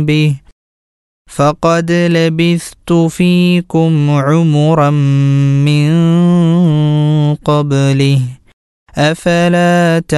به فقد لبثت فيكم عمرا من قبله أفلا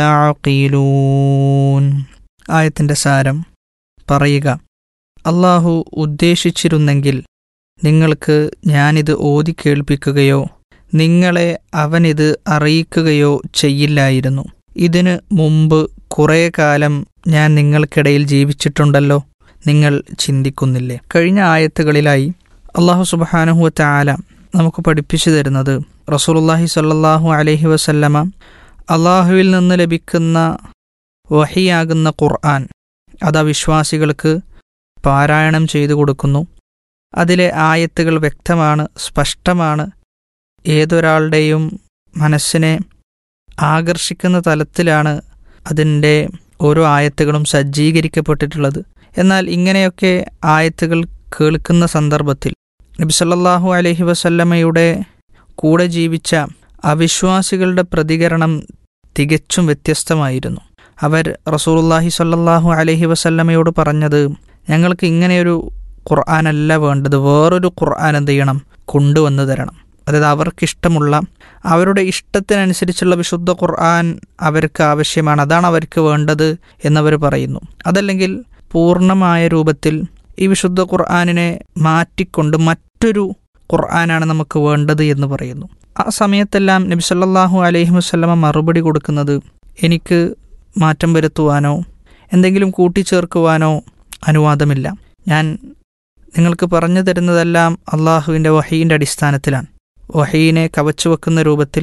تعقلون ആയത്തിൻ്റെ സാരം പറയുക അള്ളാഹു ഉദ്ദേശിച്ചിരുന്നെങ്കിൽ നിങ്ങൾക്ക് ഞാനിത് ഓതി കേൾപ്പിക്കുകയോ നിങ്ങളെ അവനിത് അറിയിക്കുകയോ ചെയ്യില്ലായിരുന്നു ഇതിനു മുമ്പ് കുറേ കാലം ഞാൻ നിങ്ങൾക്കിടയിൽ ജീവിച്ചിട്ടുണ്ടല്ലോ നിങ്ങൾ ചിന്തിക്കുന്നില്ലേ കഴിഞ്ഞ ആയത്തുകളിലായി അള്ളാഹു സുബാനുഹുവ ആല നമുക്ക് പഠിപ്പിച്ചു തരുന്നത് റസൂലുള്ളാഹി സ്വല്ലല്ലാഹു അലൈഹി വസല്ലമ അള്ളാഹുവിൽ നിന്ന് ലഭിക്കുന്ന വഹിയാകുന്ന ഖുർആൻ അത് വിശ്വാസികൾക്ക് പാരായണം ചെയ്തു കൊടുക്കുന്നു അതിലെ ആയത്തുകൾ വ്യക്തമാണ് സ്പഷ്ടമാണ് ഏതൊരാളുടെയും മനസ്സിനെ ആകർഷിക്കുന്ന തലത്തിലാണ് അതിൻ്റെ ഓരോ ആയത്തുകളും സജ്ജീകരിക്കപ്പെട്ടിട്ടുള്ളത് എന്നാൽ ഇങ്ങനെയൊക്കെ ആയത്തുകൾ കേൾക്കുന്ന സന്ദർഭത്തിൽ നബി സല്ലല്ലാഹു അലൈഹി വസല്ലമയുടെ കൂടെ ജീവിച്ച അവിശ്വാസികളുടെ പ്രതികരണം തികച്ചും വ്യത്യസ്തമായിരുന്നു അവർ റസൂലുള്ളാഹി സ്വല്ലല്ലാഹു അലൈഹി വസല്ലമയോട് പറഞ്ഞത് ഞങ്ങൾക്ക് ഇങ്ങനെയൊരു ഖുർആനല്ല വേണ്ടത് വേറൊരു ഖുർആൻ എന്ത് ചെയ്യണം കൊണ്ടുവന്നു തരണം അതായത് അവർക്കിഷ്ടമുള്ള അവരുടെ ഇഷ്ടത്തിനനുസരിച്ചുള്ള വിശുദ്ധ ഖുർആൻ അവർക്ക് ആവശ്യമാണ് അതാണ് അവർക്ക് വേണ്ടത് എന്നവർ പറയുന്നു അതല്ലെങ്കിൽ പൂർണ്ണമായ രൂപത്തിൽ ഈ വിശുദ്ധ ഖുർആാനിനെ മാറ്റിക്കൊണ്ട് മറ്റൊരു ഖുർആനാണ് നമുക്ക് വേണ്ടത് എന്ന് പറയുന്നു ആ സമയത്തെല്ലാം നബി സല്ലല്ലാഹു അലൈഹി വസല്ലമ മറുപടി കൊടുക്കുന്നത് എനിക്ക് മാറ്റം വരുത്തുവാനോ എന്തെങ്കിലും കൂട്ടിച്ചേർക്കുവാനോ അനുവാദമില്ല ഞാൻ നിങ്ങൾക്ക് പറഞ്ഞു തരുന്നതെല്ലാം അള്ളാഹുവിൻ്റെ വഹീൻ്റെ അടിസ്ഥാനത്തിലാണ് വഹീനെ കവച്ചു വെക്കുന്ന രൂപത്തിൽ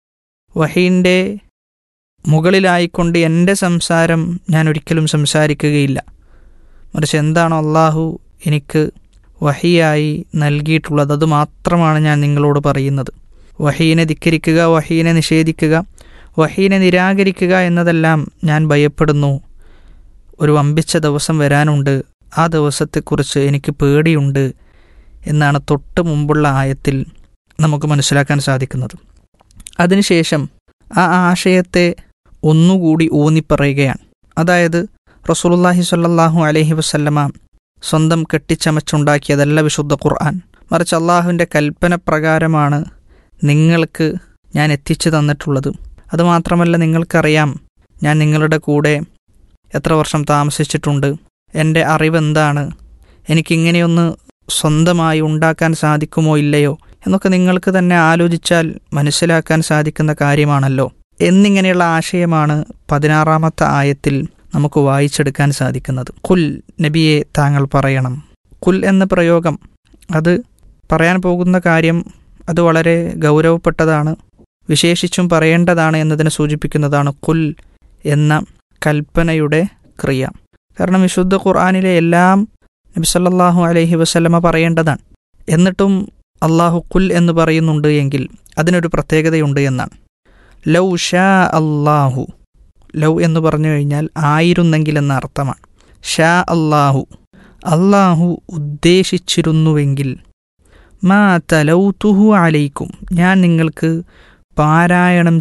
വഹീൻ്റെ മുകളിലായിക്കൊണ്ട് എൻ്റെ സംസാരം ഞാൻ ഒരിക്കലും സംസാരിക്കുകയില്ല മറിച്ച് എന്താണോ അള്ളാഹു എനിക്ക് വഹിയായി നൽകിയിട്ടുള്ളത് അത് മാത്രമാണ് ഞാൻ നിങ്ങളോട് പറയുന്നത് വഹീനെ ധിക്കരിക്കുക വഹീനെ നിഷേധിക്കുക വഹീനെ നിരാകരിക്കുക എന്നതെല്ലാം ഞാൻ ഭയപ്പെടുന്നു ഒരു വമ്പിച്ച ദിവസം വരാനുണ്ട് ആ ദിവസത്തെക്കുറിച്ച് എനിക്ക് പേടിയുണ്ട് എന്നാണ് തൊട്ട് മുമ്പുള്ള ആയത്തിൽ നമുക്ക് മനസ്സിലാക്കാൻ സാധിക്കുന്നത് അതിനുശേഷം ആ ആശയത്തെ ഒന്നുകൂടി ഊന്നിപ്പറയുകയാണ് അതായത് റസൂലുള്ളാഹി സ്വല്ലല്ലാഹു അലൈഹി വസല്ലമ സ്വന്തം കെട്ടിച്ചമച്ചുണ്ടാക്കിയതല്ല വിശുദ്ധ ഖുർആൻ മറിച്ച് അള്ളാഹുവിൻ്റെ കൽപ്പന പ്രകാരമാണ് നിങ്ങൾക്ക് ഞാൻ എത്തിച്ചു തന്നിട്ടുള്ളത് അതുമാത്രമല്ല നിങ്ങൾക്കറിയാം ഞാൻ നിങ്ങളുടെ കൂടെ എത്ര വർഷം താമസിച്ചിട്ടുണ്ട് എൻ്റെ അറിവെന്താണ് എനിക്കിങ്ങനെയൊന്ന് സ്വന്തമായി ഉണ്ടാക്കാൻ സാധിക്കുമോ ഇല്ലയോ എന്നൊക്കെ നിങ്ങൾക്ക് തന്നെ ആലോചിച്ചാൽ മനസ്സിലാക്കാൻ സാധിക്കുന്ന കാര്യമാണല്ലോ എന്നിങ്ങനെയുള്ള ആശയമാണ് പതിനാറാമത്തെ ആയത്തിൽ നമുക്ക് വായിച്ചെടുക്കാൻ സാധിക്കുന്നത് കുൽ നബിയെ താങ്കൾ പറയണം കുൽ എന്ന പ്രയോഗം അത് പറയാൻ പോകുന്ന കാര്യം അത് വളരെ ഗൗരവപ്പെട്ടതാണ് വിശേഷിച്ചും പറയേണ്ടതാണ് എന്നതിനെ സൂചിപ്പിക്കുന്നതാണ് കുൽ എന്ന കൽപ്പനയുടെ ക്രിയ കാരണം വിശുദ്ധ ഖുർആാനിലെ എല്ലാം നബി സല്ലല്ലാഹു അലൈഹി വസല്ലമ പറയേണ്ടതാണ് എന്നിട്ടും അള്ളാഹു കുൽ എന്ന് പറയുന്നുണ്ട് എങ്കിൽ അതിനൊരു പ്രത്യേകതയുണ്ട് എന്നാണ് ലൗ ഷാ അള്ളാഹു ലൗ എന്ന് പറഞ്ഞു കഴിഞ്ഞാൽ ആയിരുന്നെങ്കിൽ എന്ന അർത്ഥമാണ് ഷാ അള്ളാഹു അള്ളാഹു ഉദ്ദേശിച്ചിരുന്നുവെങ്കിൽ മാ തലൗതുഹു അലൈക്കും ഞാൻ നിങ്ങൾക്ക് പാരായണം